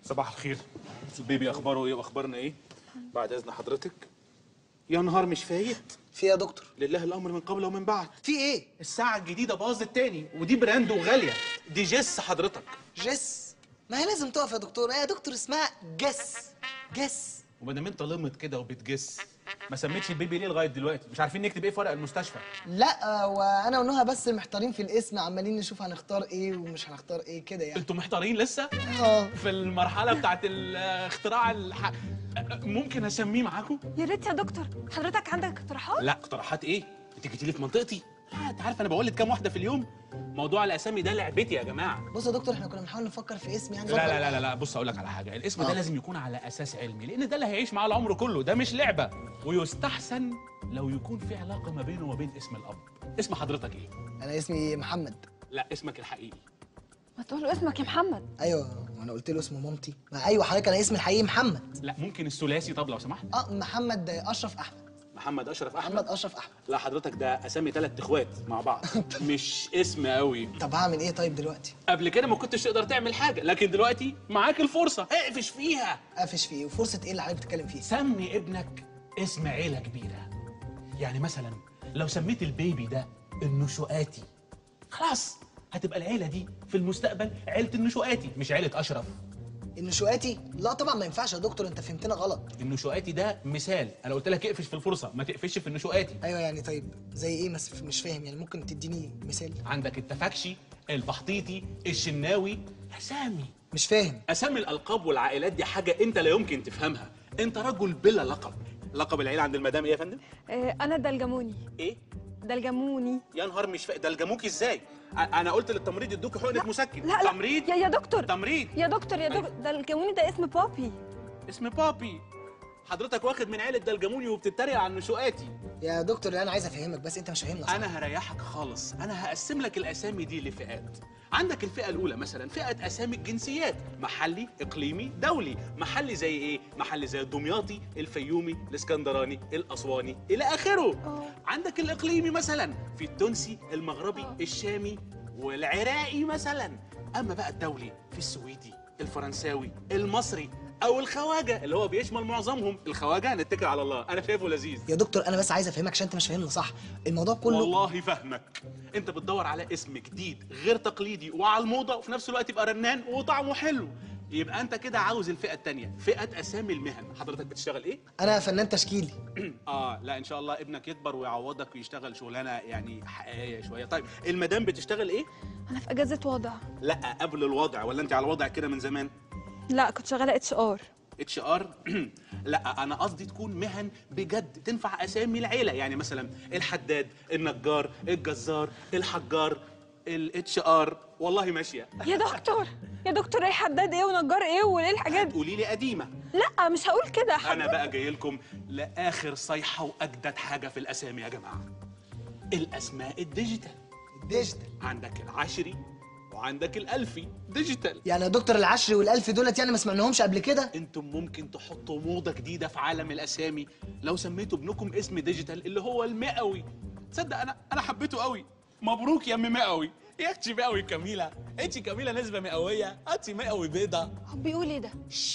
صباح الخير البيبي اخباره ايه واخبارنا ايه بعد اذن حضرتك يا نهار مش فايت في إيه يا دكتور لله الامر من قبل ومن بعد في ايه الساعه الجديده باظت تاني ودي براند وغاليه دي جس حضرتك جس ما هي لازم تقف يا دكتور هي يا دكتور اسمها جس جس وما دام انت لمت كده وبتجس ما سميتش البيبي ليه لغايه دلوقتي مش عارفين نكتب ايه في ورق المستشفى لا وانا ونهى بس محتارين في الاسم عمالين نشوف هنختار ايه ومش هنختار ايه كده يعني انتوا محتارين لسه اه في المرحله بتاعت الاختراع الح... ممكن اسميه معاكم يا ريت يا دكتور حضرتك عندك اقتراحات لا اقتراحات ايه انت جيتي لي في منطقتي لا انت عارف انا بقول لك كام واحده في اليوم موضوع الاسامي ده لعبتي يا جماعه بص يا دكتور احنا كنا بنحاول نفكر في اسم يعني لا لا لا لا, لا بص اقول لك على حاجه الاسم ده آه. لازم يكون على اساس علمي لان ده اللي هيعيش معاه العمر كله ده مش لعبه ويستحسن لو يكون في علاقه ما بينه وما بين اسم الاب اسم حضرتك ايه انا اسمي محمد لا اسمك الحقيقي ما تقول له اسمك يا محمد ايوه وانا قلت له اسم مامتي ما ايوه حضرتك انا اسمي الحقيقي محمد لا ممكن الثلاثي طب لو سمحت اه محمد اشرف احمد محمد اشرف احمد محمد اشرف احمد لا حضرتك ده اسامي ثلاث اخوات مع بعض مش اسم قوي طب هعمل ايه طيب دلوقتي قبل كده ما كنتش تقدر تعمل حاجه لكن دلوقتي معاك الفرصه اقفش فيها قافش في ايه وفرصه ايه اللي حضرتك بتتكلم فيه سمي ابنك اسم عيله كبيره يعني مثلا لو سميت البيبي ده النشواتي خلاص هتبقى العيله دي في المستقبل عيله النشواتي مش عيله اشرف النشواتي لا طبعا ما ينفعش يا دكتور انت فهمتنا غلط النشواتي ده مثال انا قلت لك اقفش في الفرصه ما تقفش في النشواتي ايوه يعني طيب زي ايه بس مش فاهم يعني ممكن تديني مثال عندك التفكشي البحطيطي الشناوي اسامي مش فاهم اسامي الالقاب والعائلات دي حاجه انت لا يمكن تفهمها انت رجل بلا لقب لقب العيله عند المدام ايه يا فندم آه انا دلجموني ايه دلجموني يا نهار مش فا... ده الجاموكي ازاي أ- انا قلت للتمريض يدوكي حقنه مسكن لا لا تمريض يا يا دكتور تمريض يا دكتور يا دكتور دلجموني ده اسم بابي اسم بابي حضرتك واخد من عيله دلجموني وبتتريق على النشواتي يا دكتور انا عايز افهمك بس انت مش فاهمنا صح انا هريحك خالص انا هقسم لك الاسامي دي لفئات عندك الفئه الاولى مثلا فئه اسامي الجنسيات محلي اقليمي دولي محلي زي ايه محلي زي الدمياطي الفيومي الاسكندراني الاسواني الى اخره آه. عندك الاقليمي مثلا في التونسي المغربي الشامي والعراقي مثلا اما بقى الدولي في السويدي الفرنساوي المصري او الخواجه اللي هو بيشمل معظمهم الخواجه هنتكل على الله انا شايفه لذيذ يا دكتور انا بس عايز افهمك عشان انت مش فاهمنا صح الموضوع كله والله فاهمك انت بتدور على اسم جديد غير تقليدي وعلى الموضه وفي نفس الوقت يبقى رنان وطعمه حلو يبقى انت كده عاوز الفئه الثانيه فئه اسامي المهن حضرتك بتشتغل ايه انا فنان تشكيلي اه لا ان شاء الله ابنك يكبر ويعوضك ويشتغل شغلانه يعني حقيقيه شويه طيب المدام بتشتغل ايه انا في اجازه وضع لا قبل الوضع ولا انت على وضع كده من زمان لا كنت شغاله اتش ار اتش ار لا انا قصدي تكون مهن بجد تنفع اسامي العيله يعني مثلا الحداد النجار الجزار الحجار الاتش ار والله ماشيه يا دكتور يا دكتور ايه حداد ايه ونجار ايه وايه الحاجات دي قولي لي قديمه لا مش هقول كده انا حداد بقى جاي لكم لاخر صيحه واجدد حاجه في الاسامي يا جماعه الاسماء الديجيتال ديجيتال عندك العشري وعندك الالفي ديجيتال يعني يا دكتور العشر والالف دولت يعني ما سمعناهمش قبل كده انتم ممكن تحطوا موضه جديده في عالم الاسامي لو سميتوا ابنكم اسم ديجيتال اللي هو المئوي تصدق انا انا حبيته قوي مبروك يا ام مئوي يا اختي مئوي كميله انت كميله نسبه مئويه انت مئوي بيضه هو بيقول ايه ده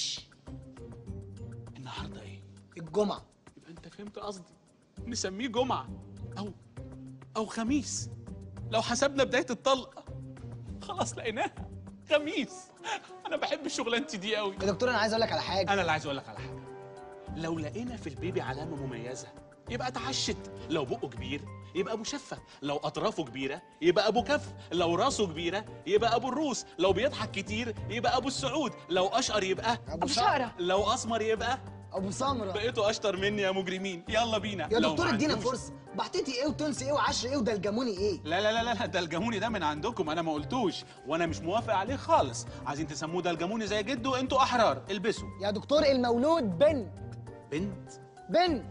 النهارده ايه الجمعه يبقى انت فهمت قصدي نسميه جمعه او او خميس لو حسبنا بدايه الطلقه خلاص لقيناها خميس انا بحب شغلانتي دي قوي يا دكتور انا عايز اقول لك على حاجه انا اللي عايز اقول لك على حاجه لو لقينا في البيبي علامه مميزه يبقى اتعشت لو بقه كبير يبقى ابو شفه لو اطرافه كبيره يبقى ابو كف لو راسه كبيره يبقى ابو الروس لو بيضحك كتير يبقى ابو السعود لو اشقر يبقى ابو ابو شقره شقره لو اسمر يبقى ابو سمره بقيتوا اشطر مني يا مجرمين يلا بينا يا لو دكتور ما ادينا عندوش- فرصه بحطيتي ايه وتونسي ايه وعشر ايه ودلجموني ايه لا لا لا لا ده الجموني ده من عندكم انا ما قلتوش وانا مش موافق عليه خالص عايزين تسموه ده الجموني زي جده انتوا احرار البسوا يا دكتور المولود بنت بنت بنت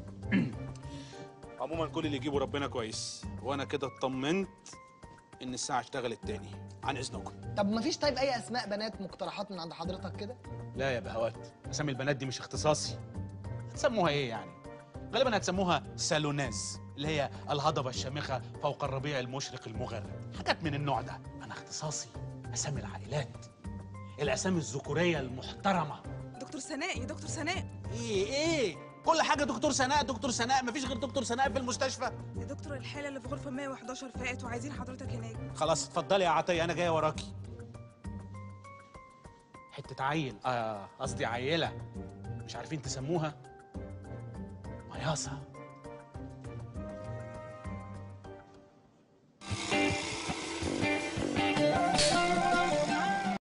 عموما كل اللي يجيبه ربنا كويس وانا كده اطمنت ان الساعه اشتغلت تاني عن اذنكم طب ما فيش طيب اي اسماء بنات مقترحات من عند حضرتك كده لا يا بهوات اسامي البنات دي مش اختصاصي هتسموها ايه يعني غالبا هتسموها سالوناز اللي هي الهضبه الشامخه فوق الربيع المشرق المغرب حاجات من النوع ده انا اختصاصي اسامي العائلات الاسامي الذكوريه المحترمه دكتور سناء يا دكتور سناء ايه ايه كل حاجه دكتور سناء دكتور سناء مفيش غير دكتور سناء في المستشفى يا دكتور الحاله اللي في غرفه 111 فاقت وعايزين حضرتك هناك خلاص اتفضلي يا عطيه انا جايه وراكي حته عيل اه قصدي عيله مش عارفين تسموها مياصه